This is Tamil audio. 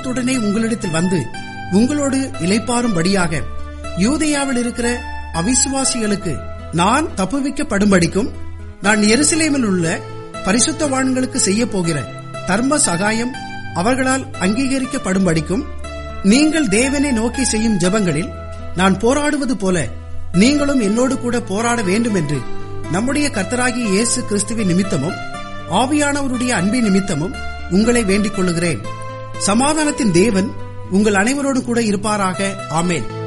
அவசரத்துடனே உங்களிடத்தில் வந்து உங்களோடு இலைப்பாரும்படியாக யூதேயாவில் இருக்கிற அவிசுவாசிகளுக்கு நான் தப்புவிக்கப்படும்படிக்கும் நான் எருசலேமில் உள்ள பரிசுத்தவான்களுக்கு செய்ய போகிற தர்ம சகாயம் அவர்களால் அங்கீகரிக்கப்படும்படிக்கும் நீங்கள் தேவனை நோக்கி செய்யும் ஜெபங்களில் நான் போராடுவது போல நீங்களும் என்னோடு கூட போராட வேண்டும் என்று நம்முடைய கர்த்தராகிய இயேசு கிறிஸ்துவின் நிமித்தமும் ஆவியானவருடைய அன்பின் நிமித்தமும் உங்களை வேண்டிக் கொள்ளுகிறேன் சமாதானத்தின் தேவன் உங்கள் அனைவரோடு கூட இருப்பாராக ஆமேன்